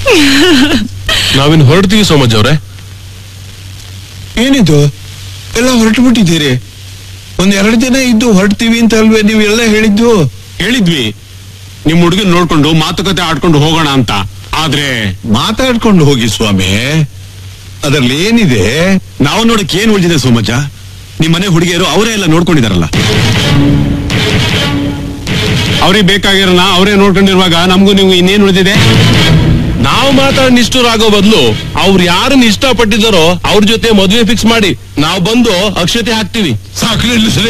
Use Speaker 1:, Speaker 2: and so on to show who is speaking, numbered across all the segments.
Speaker 1: ನಾವಿನ್ ಹೊರಡ್ತೀವಿ ಸೋಮಜ್ ಅವ್ರೆ
Speaker 2: ಏನಿದು ಎಲ್ಲ ಹೊರಟು ಬಿಟ್ಟಿದ್ದೀರಿ ಒಂದ್ ಎರಡು ದಿನ ಇದ್ದು ಹೊರಡ್ತೀವಿ ಅಂತ ಅಲ್ವೇ ನೀವು ಎಲ್ಲ ಹೇಳಿದ್ದು
Speaker 3: ಹೇಳಿದ್ವಿ ನಿಮ್ ಹುಡುಗನ್ ನೋಡ್ಕೊಂಡು ಮಾತುಕತೆ ಆಡ್ಕೊಂಡು ಹೋಗೋಣ ಅಂತ ಆದ್ರೆ
Speaker 2: ಮಾತಾಡ್ಕೊಂಡು ಹೋಗಿ ಸ್ವಾಮಿ ಅದರಲ್ಲಿ ಏನಿದೆ
Speaker 3: ನಾವು ನೋಡಕ್ ಏನ್ ಉಳಿದಿದೆ ಸೋಮಜ್ಜ ನಿಮ್ ಮನೆ ಹುಡುಗಿಯರು ಅವರೇ ಎಲ್ಲ ನೋಡ್ಕೊಂಡಿದಾರಲ್ಲ ಅವ್ರಿಗೆ ಬೇಕಾಗಿರೋಣ ಅವರೇ ನೋಡ್ಕೊಂಡಿರುವಾಗ ನಮಗೂ ನೀವು ಇನ್ನೇನ್ ಉಳಿದಿದೆ
Speaker 1: ನಾವು ಮಾತಾಡಿ ನಿಷ್ಠುರಾಗೋ ಬದಲು ಅವ್ರು ಯಾರನ್ನ ಇಷ್ಟಪಟ್ಟಿದ್ದಾರೋ ಅವ್ರ ಜೊತೆ ಮದುವೆ ಫಿಕ್ಸ್ ಮಾಡಿ ನಾವು ಬಂದು ಅಕ್ಷತೆ ಹಾಕ್ತಿವಿ
Speaker 2: ಸಾಕು ನಿಲ್ಲಿಸ್ರಿ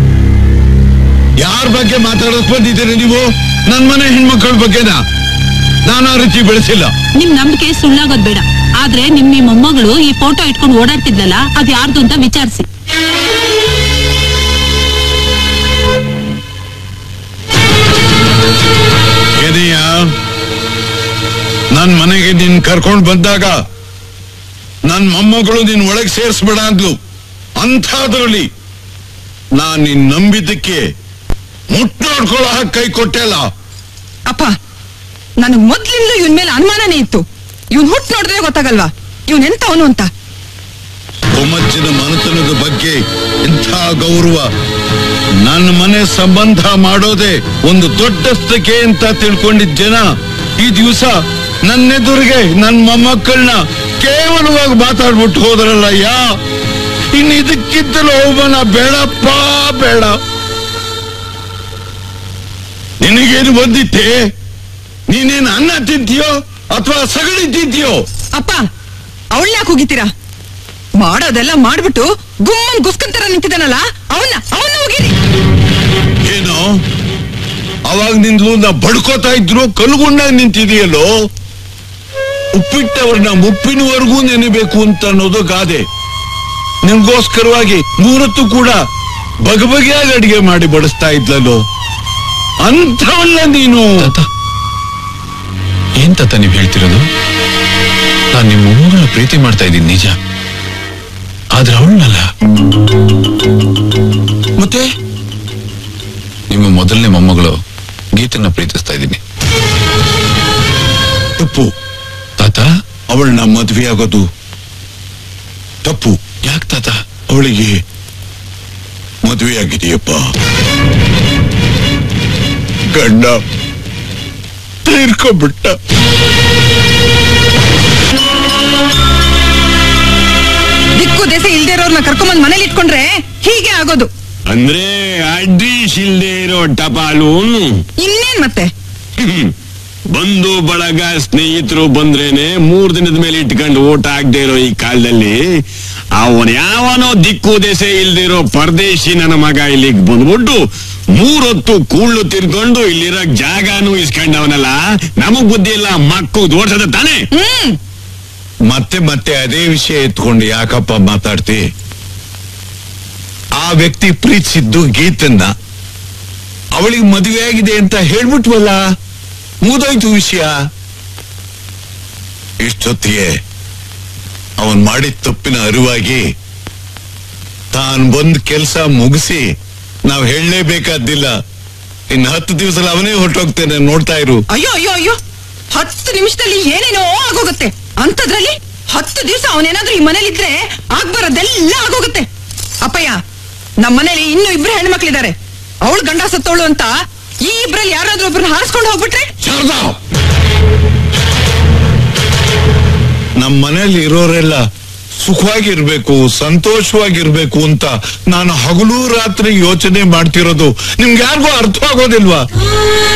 Speaker 2: ಯಾರ ಬಗ್ಗೆ ಮಾತಾಡಕ್ ಬಂದಿದ್ದೀರಿ ನೀವು ನನ್ ಮನೆ ಹೆಣ್ಮಕ್ಳ ಬಗ್ಗೆನಾ ನಾನು ಆ ರೀತಿ ಬೆಳೆಸಿಲ್ಲ
Speaker 4: ನಿಮ್ ನಂಬಿಕೆ ಸುಳ್ಳಾಗೋದ್ ಬೇಡ ಆದ್ರೆ ನಿಮ್ ಈ ಮೊಮ್ಮಗಳು ಈ ಫೋಟೋ ಇಟ್ಕೊಂಡು ಓಡಾಡ್ತಿದ್ಲಲ್ಲ ಅದ್ ಯಾರ್ದು ಅಂತ ವಿಚಾರಿಸಿ
Speaker 2: ಏನಿಯ ನನ್ ಮನೆಗೆ ನೀನ್ ಕರ್ಕೊಂಡ್ ಬಂದಾಗ ನನ್ ಮೊಮ್ಮಗಳು ನಿನ್ ಒಳಗ್ ಸೇರ್ಸ್ಬೇಡ ಅಂದ್ಲು ಅಂಥದ್ರಲ್ಲಿ ನಾನ್ ನಿನ್ ನಂಬಿದ್ದಕ್ಕೆ ಮುಟ್ಟೋಡ್ಕೊಳ್ಳೋ ಹಾಗೆ ಕೈ ಕೊಟ್ಟೆಲ್ಲ
Speaker 5: ಅಪ್ಪ ನನಗ್ ಮೊದ್ಲಿಂದಲೂ ಇವನ್ ಮೇಲೆ ಅನುಮಾನನೇ ಇತ್ತು ಇವನ್ ಹುಟ್ಟು ನೋಡಿದ್ರೆ ಗೊತ್ತಾಗಲ್ವಾ ಇವನ್ ಎಂತವನು ಅಂತ
Speaker 2: ಕೊಮ್ಮಜ್ಜನ ಮನತನದ ಬಗ್ಗೆ ಇಂಥ ಗೌರವ ನನ್ನ ಮನೆ ಸಂಬಂಧ ಮಾಡೋದೇ ಒಂದು ದೊಡ್ಡಸ್ತಕ್ಕೆ ಅಂತ ತಿಳ್ಕೊಂಡಿದ್ ಜನ ಈ ದಿವಸ ನನ್ನೆದುರಿಗೆ ನನ್ ಮೊಮ್ಮಕ್ಕಳನ್ನ ಕೇವಲವಾಗಿ ಮಾತಾಡ್ಬಿಟ್ಟು ಹೋದ್ರಲ್ಲ ಯಾ ಇನ್ನು ಇದಕ್ಕಿಂತಲೂ ಅವಮಾನ ಬೇಡಪ್ಪ ಬೇಡ ನಿನಗೇನು ಬಂದಿತ್ತೆ ನೀನೇನು ಅನ್ನ ತಿಂತೀಯೋ ಅಥವಾ ಸಗಣಿ ತಿಂತೀಯೋ
Speaker 5: ಅಪ್ಪ ಅವಳ್ನ್ಯಾಕ್ ಹೋಗಿತೀರಾ ಮಾಡೋದೆಲ್ಲ ಮಾಡ್ಬಿಟ್ಟು ಗುಮ್ಮನ್ ಗುಸ್ಕಂತರ ನಿಂತಿದ್ದಾನಲ್ಲ ಅವನ್ನ ಅವನ್ನ ಹೋಗಿರಿ
Speaker 2: ಏನು ಅವಾಗ ನಿಂದ್ಲು ನಾ ಬಡ್ಕೋತಾ ಇದ್ರು ಕಲ್ಗುಂಡಾಗ ನಿಂತಿದೆಯಲ್ಲೋ ಉಪ್ಪಿಟ್ಟವ್ರನ್ನ ಮುಪ್ಪಿನವರೆಗೂ ನೆನೆಬೇಕು ಅಂತ ಅನ್ನೋದು ಗಾದೆ ನಿಮ್ಗೋಸ್ಕರವಾಗಿ ಮೂರತ್ತು ಕೂಡ ಬಗೆಬಗೆಯಾಗಿ ಅಡಿಗೆ ಮಾಡಿ ಬಡಿಸ್ತಾ ಇದ್ಲಲ್ಲೋ ಅಂಥವಲ್ಲ ನೀನು
Speaker 6: ತಾತ ಏನ್ ತಾತ ನೀವ್ ಹೇಳ್ತಿರೋದು ನಾನ್ ನಿಮ್ ಮೊಮ್ಮಗಳನ್ನ ಪ್ರೀತಿ ಮಾಡ್ತಾ ಇದ್ದೀನಿ ನಿಜ ಆದ್ರೆ ಅವಳನ್ನಲ್ಲ
Speaker 2: ಮತ್ತೆ
Speaker 6: ನಿಮ್ಮ ಮೊದಲನೇ ಮೊಮ್ಮಗಳು ಗೀತನ್ನ ಪ್ರೀತಿಸ್ತಾ ಇದ್ದೀನಿ
Speaker 2: ತಪ್ಪು
Speaker 6: ತಾತ
Speaker 2: ಅವಳನ್ನ ಮದ್ವೆ ಆಗೋದು ತಪ್ಪು
Speaker 6: ಯಾಕ್ ತಾತ
Speaker 2: ಅವಳಿಗೆ ಮದುವೆ ಆಗಿದೆಯಪ್ಪ ಗಂಡ ತೀರ್ಕೊಂಡ್ಬಿಟ್ಟ
Speaker 5: ದಿಕ್ಕು ದೇಶ ಇಲ್ದೇ ಇರೋರ್ನ ಕರ್ಕೊಂಬಂದ್ ಮನೇಲಿ ಇಟ್ಕೊಂಡ್ರೆ ಹೀಗೆ ಆಗೋದು
Speaker 3: ಅಂದ್ರೆ ಅಡ್ರೀಶ್ ಇಲ್ದೇ ಇರೋ ಟಪಾಲು
Speaker 5: ಇನ್ನೇನ್ ಮತ್ತೆ
Speaker 3: ಬಂಧು ಬಳಗ ಸ್ನೇಹಿತರು ಬಂದ್ರೇನೆ ಮೂರ್ ದಿನದ ಮೇಲೆ ಇಟ್ಕೊಂಡು ಓಟ್ ಹಾಕ್ದೇ ಇರೋ ಈ ಕಾಲದಲ್ಲಿ ಅವನ್ ಯಾವನೋ ದಿಕ್ಕು ದೆಸೆ ಇಲ್ದಿರೋ ಪರದೇಶಿ ನನ್ನ ಮಗ ಇಲ್ಲಿಗೆ ಬಂದ್ಬಿಟ್ಟು ಮೂರೊತ್ತು ಕೂಳ್ಳು ತಿರ್ಕೊಂಡು ಇಲ್ಲಿರೋ ಜಾಗನೂ ಇಸ್ಕೊಂಡವನಲ್ಲ ನಮಗ್ ಬುದ್ಧಿ ಇಲ್ಲ ಮಕ್ಕು ಓಡ್ಸದ ತಾನೇ
Speaker 5: ಹ್ಮ್
Speaker 2: ಮತ್ತೆ ಮತ್ತೆ ಅದೇ ವಿಷಯ ಎತ್ಕೊಂಡು ಯಾಕಪ್ಪ ಮಾತಾಡ್ತಿ ಆ ವ್ಯಕ್ತಿ ಪ್ರೀತಿಸಿದ್ದು ಗೀತನ್ನ ಅವಳಿಗೆ ಮದುವೆ ಆಗಿದೆ ಅಂತ ಹೇಳ್ಬಿಟ್ವಲ್ಲ ಮುದೋಯ್ತು ವಿಷಯ ಇಷ್ಟೊತ್ತಿಗೆ ಅವನ್ ಮಾಡಿದ ತಪ್ಪಿನ ಅರಿವಾಗಿ ತಾನ್ ಬಂದ್ ಕೆಲ್ಸ ಮುಗಿಸಿ ನಾವ್ ಹೇಳಲೇಬೇಕಾದ್ದಿಲ್ಲ ಇನ್ ಹತ್ತು ದಿವಸ ಅವನೇ ಹೊರಟೋಗ್ತೇನೆ ನೋಡ್ತಾ ಇರು
Speaker 5: ಅಯ್ಯೋ ಅಯ್ಯೋ ಅಯ್ಯೋ ಹತ್ತು ನಿಮಿಷದಲ್ಲಿ ಏನೇನೋ ಆಗೋಗುತ್ತೆ ಅಂತದ್ರಲ್ಲಿ ಹತ್ತು ದಿವಸ ಅವನೇನಾದ್ರೂ ಈ ಮನೇಲಿದ್ರೆ ಆಗ್ಬರೋದೆಲ್ಲ ಆಗೋಗುತ್ತೆ ಅಪ್ಪಯ್ಯ ನಮ್ಮ ಮನೇಲಿ ಇನ್ನೂ ಇಬ್ರು ಹೆಣ್ಮಕ್ಳಿದ್ದಾರೆ ಅವಳು ಗಂಡ ಸತ್ತವಳು ಅಂತ ಈ ಇಬ್ರಲ್ಲಿ ಯಾರಾದ್ರೂ ಒಬ್ರನ್ನ ಹಾರಿಸ್ಕೊಂಡು ಹೋಗ್ಬಿಟ್ರೆ
Speaker 2: ಶಾರದಾ ನಮ್ಮ ಮನೇಲಿ ಇರೋರೆಲ್ಲ ಸುಖವಾಗಿರ್ಬೇಕು ಸಂತೋಷವಾಗಿರ್ಬೇಕು ಅಂತ ನಾನು ಹಗಲು ರಾತ್ರಿ ಯೋಚನೆ ಮಾಡ್ತಿರೋದು ನಿಮ್ಗೆ ಯಾರಿಗೂ ಅರ್ಥವಾಗೋದಿಲ್ವಾ